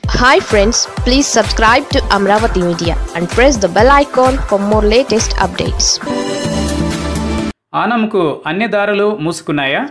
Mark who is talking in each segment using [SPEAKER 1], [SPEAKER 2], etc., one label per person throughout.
[SPEAKER 1] hi friends please subscribe to Amaravati media and press the bell icon for more latest updates
[SPEAKER 2] ఆనంకు అన్ని దారులు మూసుకున్నాయా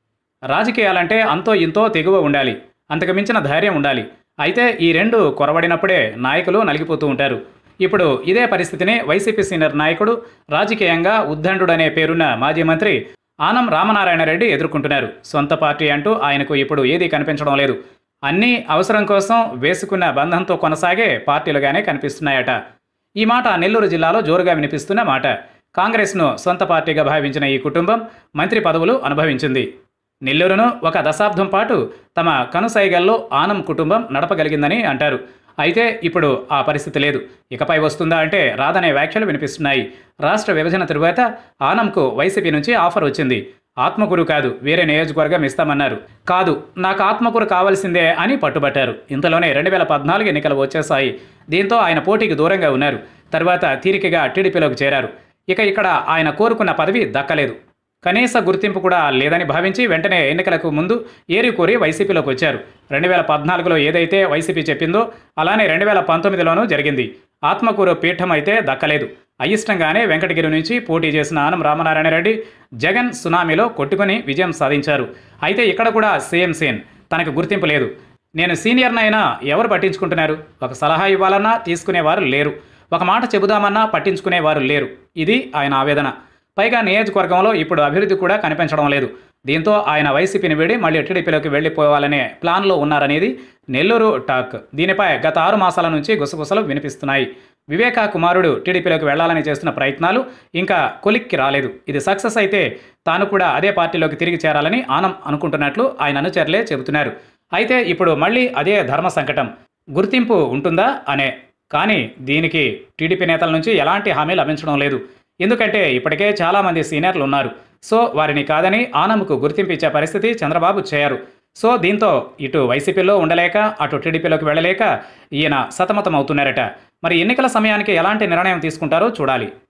[SPEAKER 2] రాజకీయాలంటే అంతో ఇంతో తెగువ ఉండాలి అంతకు మించిన ధైర్యం ఉండాలి అయితే ఈ రెండు కొరవడినప్పుడే నాయకులు నలిగిపోతూ ఉంటారు ఇప్పుడు ఇదే పరిస్థితిని వైసీపీ సీనియర్ నాయకుడు రాజకీయంగా ఉద్దండుడనే పేరున్న మాజీ మంత్రి ఆనం రామనారాయణ రెడ్డి ఎదుర్కొంటున్నారు సొంత పార్టీ అంటూ ఆయనకు ఇప్పుడు ఏదీ కనిపించడం లేదు అన్నీ అవసరం కోసం వేసుకున్న బంధంతో కొనసాగే పార్టీలుగానే కనిపిస్తున్నాయట ఈ మాట నెల్లూరు జిల్లాలో జోరుగా వినిపిస్తున్న మాట కాంగ్రెస్ను సొంత పార్టీగా భావించిన ఈ కుటుంబం మంత్రి పదవులు అనుభవించింది నెల్లూరును ఒక దశాబ్దం పాటు తమ కనుసైగల్లో ఆనం కుటుంబం నడపగలిగిందని అంటారు అయితే ఇప్పుడు ఆ పరిస్థితి లేదు ఇకపై వస్తుందా అంటే రాదనే వ్యాఖ్యలు వినిపిస్తున్నాయి రాష్ట్ర విభజన తరువాత ఆనంకు వైసీపీ నుంచి ఆఫర్ వచ్చింది ఆత్మకూరు కాదు వేరే నియోజకవర్గం ఇస్తామన్నారు కాదు నాకు ఆత్మకూరు కావాల్సిందే అని పట్టుబట్టారు ఇంతలోనే రెండు వేల పద్నాలుగు ఎన్నికలు వచ్చేశాయి దీంతో ఆయన పోటీకి దూరంగా ఉన్నారు తర్వాత తీరికగా టీడీపీలోకి చేరారు ఇక ఇక్కడ ఆయన కోరుకున్న పదవి దక్కలేదు కనీస గుర్తింపు కూడా లేదని భావించి వెంటనే ఎన్నికలకు ముందు ఏరి కోరి వైసీపీలోకి వచ్చారు రెండు వేల పద్నాలుగులో ఏదైతే వైసీపీ చెప్పిందో అలానే రెండు వేల పంతొమ్మిదిలోనూ జరిగింది ఆత్మకూరు పీఠం అయితే దక్కలేదు అయిష్టంగానే వెంకటగిరి నుంచి పోటీ చేసిన ఆనం రామనారాయణ రెడ్డి జగన్ సునామీలో కొట్టుకుని విజయం సాధించారు అయితే ఇక్కడ కూడా సేమ్ సేన్ తనకు గుర్తింపు లేదు నేను సీనియర్నైనా ఎవరు పట్టించుకుంటున్నారు ఒక సలహా ఇవ్వాలన్నా తీసుకునేవారు లేరు ఒక మాట చెబుదామన్నా పట్టించుకునేవారు లేరు ఇది ఆయన ఆవేదన పైగా నియోజకవర్గంలో ఇప్పుడు అభివృద్ధి కూడా కనిపించడం లేదు దీంతో ఆయన వైసీపీని వీడి మళ్ళీ టీడీపీలోకి వెళ్ళిపోవాలనే ప్లాన్లో ఉన్నారనేది నెల్లూరు టాక్ దీనిపై గత ఆరు మాసాల నుంచి గుసగుసలు వినిపిస్తున్నాయి వివేకా కుమారుడు టీడీపీలోకి వెళ్లాలని చేస్తున్న ప్రయత్నాలు ఇంకా కొలిక్కి రాలేదు ఇది సక్సెస్ అయితే తాను కూడా అదే పార్టీలోకి తిరిగి చేరాలని ఆనం అనుకుంటున్నట్లు ఆయన అనుచరులే చెబుతున్నారు అయితే ఇప్పుడు మళ్ళీ అదే ధర్మ సంకటం గుర్తింపు ఉంటుందా అనే కానీ దీనికి టీడీపీ నేతల నుంచి ఎలాంటి హామీ లభించడం లేదు ఎందుకంటే ఇప్పటికే చాలామంది సీనియర్లు ఉన్నారు సో వారిని కాదని ఆనంకు గుర్తింపు ఇచ్చే పరిస్థితి చంద్రబాబు చేయరు సో దీంతో ఇటు వైసీపీలో ఉండలేక అటు టీడీపీలోకి వెళ్ళలేక ఈయన సతమతం అవుతున్నారట మరి ఎన్నికల సమయానికి ఎలాంటి నిర్ణయం తీసుకుంటారో చూడాలి